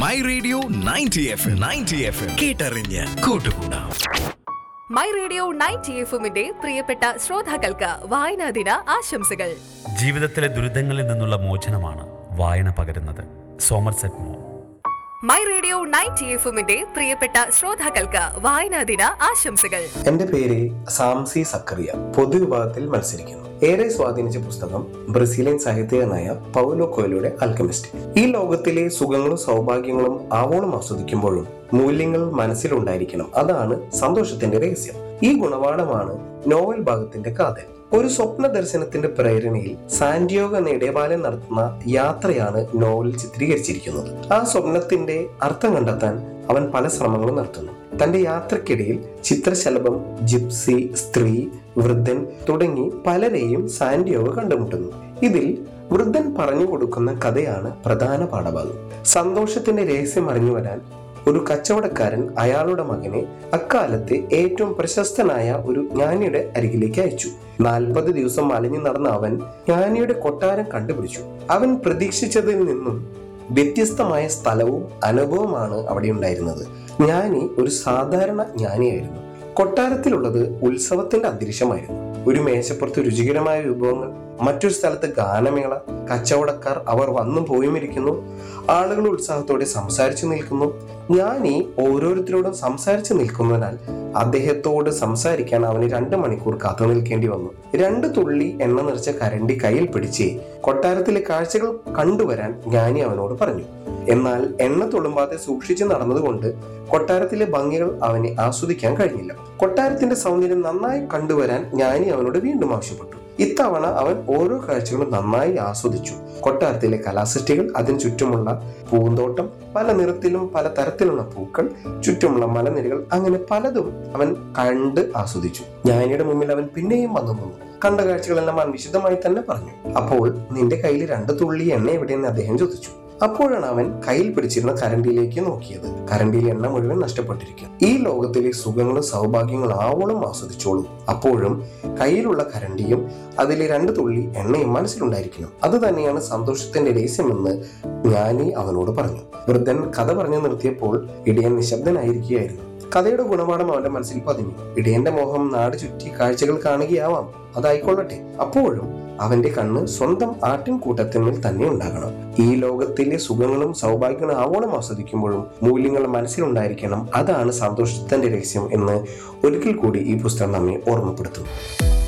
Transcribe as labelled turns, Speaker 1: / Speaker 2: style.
Speaker 1: my Radio ninety F M ninety F M കേട്ടറിഞ്ഞ് കൂട്ടുകൂടാം
Speaker 2: my Radio ninety എഫുമിന്റെ പ്രിയപ്പെട്ട ശ്രോതാക്കൾക്ക് വായനാ ദിന ആശംസകൾ
Speaker 3: ജീവിതത്തിലെ ദുരിതങ്ങളിൽ നിന്നുള്ള മോചനമാണ് വായന പകരുന്നത് സോമർസെറ്റ് മോ
Speaker 2: മൈ റേഡിയോ നയൻറ്റി എഫുമിന്റെ പ്രിയപ്പെട്ട ശ്രോതാക്കൾക്ക് വായനാ ദിന ആശംസകൾ
Speaker 4: എന്റെ പേര് സാംസി സക്കറിയ പൊതുവിഭാഗത്തിൽ മത്സരിക്കുന്നു ഏറെ സ്വാധീനിച്ച പുസ്തകം ബ്രസീലിയൻ സാഹിത്യകാരനായ പൗലോ കൊയിലോയുടെ അൽക്കമിസ്റ്റ് ഈ ലോകത്തിലെ സുഖങ്ങളും സൗഭാഗ്യങ്ങളും ആവോളം ആസ്വദിക്കുമ്പോഴും മൂല്യങ്ങൾ മനസ്സിലുണ്ടായിരിക്കണം അതാണ് സന്തോഷത്തിന്റെ രഹസ്യം ഈ ഗുണപാഠമാണ് നോവൽ ഭാഗത്തിന്റെ കാതൽ ഒരു സ്വപ്ന ദർശനത്തിന്റെ പ്രേരണയിൽ സാന്റിയോഗ നെടേബാലൻ നടത്തുന്ന യാത്രയാണ് നോവലിൽ ചിത്രീകരിച്ചിരിക്കുന്നത് ആ സ്വപ്നത്തിന്റെ അർത്ഥം കണ്ടെത്താൻ അവൻ പല ശ്രമങ്ങളും നടത്തുന്നു തന്റെ യാത്രക്കിടയിൽ ചിത്രശലഭം ജിപ്സി സ്ത്രീ വൃദ്ധൻ തുടങ്ങി പലരെയും സാന്റിയോഗ കണ്ടുമുട്ടുന്നു ഇതിൽ വൃദ്ധൻ പറഞ്ഞു കൊടുക്കുന്ന കഥയാണ് പ്രധാന പാഠഭാഗം സന്തോഷത്തിന്റെ രഹസ്യം അറിഞ്ഞു വരാൻ ഒരു കച്ചവടക്കാരൻ അയാളുടെ മകനെ അക്കാലത്തെ ഏറ്റവും പ്രശസ്തനായ ഒരു ജ്ഞാനിയുടെ അരികിലേക്ക് അയച്ചു നാൽപ്പത് ദിവസം അലഞ്ഞു നടന്ന അവൻ ജ്ഞാനിയുടെ കൊട്ടാരം കണ്ടുപിടിച്ചു അവൻ പ്രതീക്ഷിച്ചതിൽ നിന്നും വ്യത്യസ്തമായ സ്ഥലവും അനുഭവമാണ് അവിടെ ഉണ്ടായിരുന്നത് ജ്ഞാനി ഒരു സാധാരണ ജ്ഞാനിയായിരുന്നു കൊട്ടാരത്തിലുള്ളത് ഉത്സവത്തിന്റെ അന്തരീക്ഷമായിരുന്നു ഒരു മേശപ്പുറത്ത് രുചികരമായ വിഭവങ്ങൾ മറ്റൊരു സ്ഥലത്ത് ഗാനമേള കച്ചവടക്കാർ അവർ വന്നും പോയും ഇരിക്കുന്നു ആളുകൾ ഉത്സാഹത്തോടെ സംസാരിച്ചു നിൽക്കുന്നു ഞാൻ ഈ ഓരോരുത്തരോടും സംസാരിച്ചു നിൽക്കുന്നതിനാൽ അദ്ദേഹത്തോട് സംസാരിക്കാൻ അവന് രണ്ട് മണിക്കൂർ കാത്തു നിൽക്കേണ്ടി വന്നു രണ്ട് തുള്ളി എണ്ണ നിറച്ച കരണ്ടി കയ്യിൽ പിടിച്ച് കൊട്ടാരത്തിലെ കാഴ്ചകൾ കണ്ടുവരാൻ ജ്ഞാനി അവനോട് പറഞ്ഞു എന്നാൽ എണ്ണ തുളുമ്പാതെ സൂക്ഷിച്ചു നടന്നതുകൊണ്ട് കൊട്ടാരത്തിലെ ഭംഗികൾ അവനെ ആസ്വദിക്കാൻ കഴിഞ്ഞില്ല കൊട്ടാരത്തിന്റെ സൗന്ദര്യം നന്നായി കണ്ടുവരാൻ ജ്ഞാനി അവനോട് വീണ്ടും ആവശ്യപ്പെട്ടു ഇത്തവണ അവൻ ഓരോ കാഴ്ചകളും നന്നായി ആസ്വദിച്ചു കൊട്ടാരത്തിലെ കലാസൃഷ്ടികൾ അതിന് ചുറ്റുമുള്ള പൂന്തോട്ടം പല നിറത്തിലും പല തരത്തിലുള്ള പൂക്കൾ ചുറ്റുമുള്ള മലനിരകൾ അങ്ങനെ പലതും അവൻ കണ്ട് ആസ്വദിച്ചു ജ്ഞാനിയുടെ മുമ്പിൽ അവൻ പിന്നെയും വന്നു നിന്നു കണ്ട കാഴ്ചകളെല്ലാം അവൻ വിശദമായി തന്നെ പറഞ്ഞു അപ്പോൾ നിന്റെ കയ്യിൽ രണ്ട് തുള്ളി എണ്ണ എവിടെയെന്ന് അദ്ദേഹം ചോദിച്ചു അപ്പോഴാണ് അവൻ കയ്യിൽ പിടിച്ചിരുന്ന കരണ്ടിയിലേക്ക് നോക്കിയത് കരണ്ടിയിൽ എണ്ണ മുഴുവൻ നഷ്ടപ്പെട്ടിരിക്കും ഈ ലോകത്തിലെ സുഖങ്ങളും സൗഭാഗ്യങ്ങളും ആവോളം ആസ്വദിച്ചോളൂ അപ്പോഴും കയ്യിലുള്ള കരണ്ടിയും അതിലെ രണ്ട് തുള്ളി എണ്ണയും മനസ്സിലുണ്ടായിരിക്കണം അത് തന്നെയാണ് സന്തോഷത്തിന്റെ രഹസ്യമെന്ന് ജ്ഞാനി അവനോട് പറഞ്ഞു വൃദ്ധൻ കഥ പറഞ്ഞു നിർത്തിയപ്പോൾ ഇടയൻ നിശബ്ദനായിരിക്കുകയായിരുന്നു കഥയുടെ ഗുണപാഠം അവന്റെ മനസ്സിൽ പതിഞ്ഞു ഇടയന്റെ മോഹം നാട് ചുറ്റി കാഴ്ചകൾ കാണുകയാവാം അതായിക്കൊള്ളട്ടെ അപ്പോഴും അവന്റെ കണ്ണ് സ്വന്തം ആട്ടിൻകൂട്ടത്തിന്മേൽ തന്നെ ഉണ്ടാകണം ഈ ലോകത്തിലെ സുഖങ്ങളും സൗഭാഗ്യങ്ങളും ആവോളം ആസ്വദിക്കുമ്പോഴും മൂല്യങ്ങൾ മനസ്സിലുണ്ടായിരിക്കണം അതാണ് സന്തോഷത്തിന്റെ രഹസ്യം എന്ന് ഒരിക്കൽ കൂടി ഈ പുസ്തകം നമ്മെ ഓർമ്മപ്പെടുത്തുന്നു